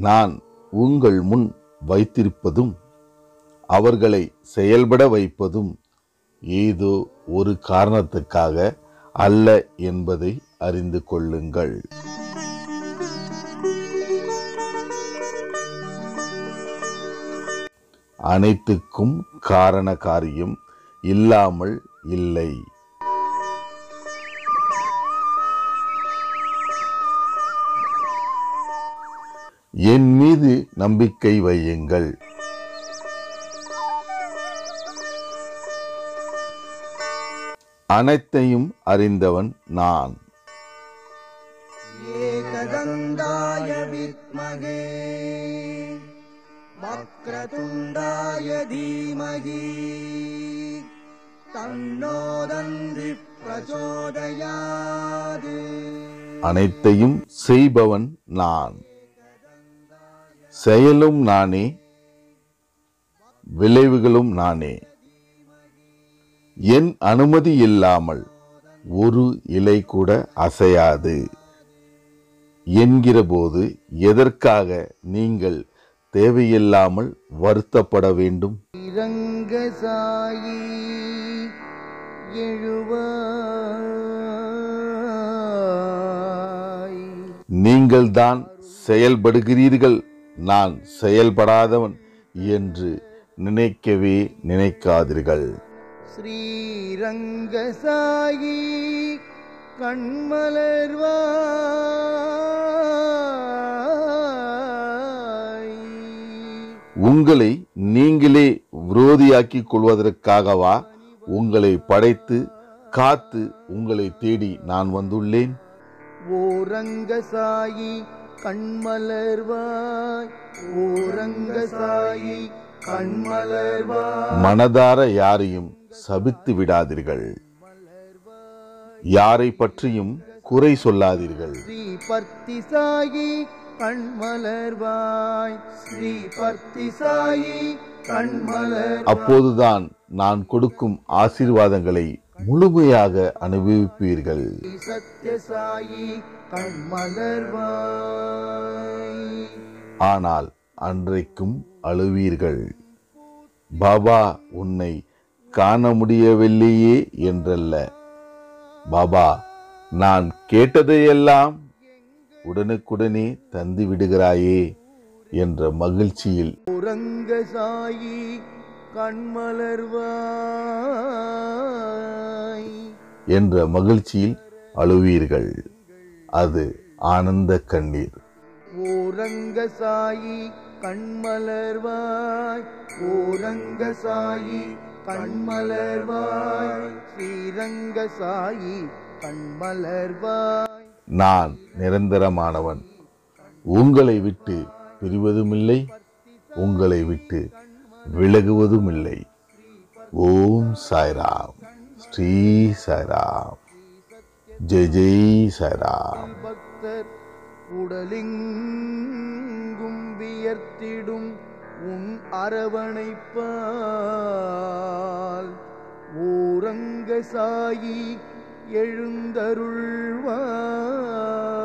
நான் உங்கள் முன் வைத்திருப்பதும் அவர்களை செயல்பட வைப்பதும் ஏதோ ஒரு காரணத்துக்காக அல்ல என்பதை அறிந்து கொள்ளுங்கள் அனைத்துக்கும் காரண காரியம் இல்லாமல் இல்லை என் மீது நம்பிக்கை வையுங்கள் அனைத்தையும் அறிந்தவன் நான் एकदन्ताय विद्महे वक्रतुण्डाय धीमहि तन्नो दन्ति प्रचोदयात् அனைத்தையும் செய்பவன் நான் செயலும் நானே விளைவுகளும் நானே என் அனுமதி இல்லாமல் ஒரு இலை கூட அசையாது என்கிற போது எதற்காக நீங்கள் தேவையில்லாமல் வருத்தப்பட வேண்டும் ரங்கசாயி எழுவாய் நீங்கள்தான் செயல்படுகிறீர்கள் நான் செயல்படாதவன் என்று நினைக்கவே நினைக்காதீர்கள் ஸ்ரீரங்கசாயி கண்மலர்வாய் உங்களை நீங்களே விரோதியாக்கிக் கொள்வதற்காகவா உங்களை படைத்து காத்து உங்களை தேடி நான் வந்துள்ளேன் ஓரங்கசாயி கண்மலர்வாய் ஓரங்கசாயி கண்மலர்வாய் மனதார யாரையும் சபித்து விடாதீர்கள் யாரை பற்றியும் குறை சொல்லாதீர்கள் ஸ்ரீ பர்த்தி சாயி கண்மலர்வாய் ஸ்ரீ பர்த்தி சாயி கண்மலர் அப்போதுதான் நான் கொடுக்கும் ஆசீர்வாதங்களை முழுமையாக அனுபவிப்பீர்கள் சத்யசாயி கண்மலர்வாய் ஆனால் அன்றைக்கும் அழுவீர்கள் பாபா உன்னை காண முடியவில்லையே என்றல்ல பாபா நான் கேட்டதையெல்லாம் உடனுக்குடனே தந்து விடுகிறாயே என்ற மகிழ்ச்சியில் ஓரங்கசாயி கண்மலர்வாய் என்ற மகிழ்ச்சியில் அழுவீர்கள் அது ஆனந்த கண்ணீர் ஓரங்கசாயி கண்மலர்வாய் ஓரங்கசாயி கண்மலர்வாய் ஸ்ரீரங்கசாயி கண்மலர்வாய் நான் நிரந்தரமானவன் உங்களை விட்டு பிரிவதுமில்லை உங்களை விட்டு விலகுவதுமில்லை ஓம் சாய்ராம் ஸ்ரீ சாய்ராம் ஜெய் ஜெய் சாய்ராம் பக்தர் உடலெங்கும் வியர்த்திடும் உன் அரவணைப்பால் ஓரங்க சாயி எழுந்தருள்வாய்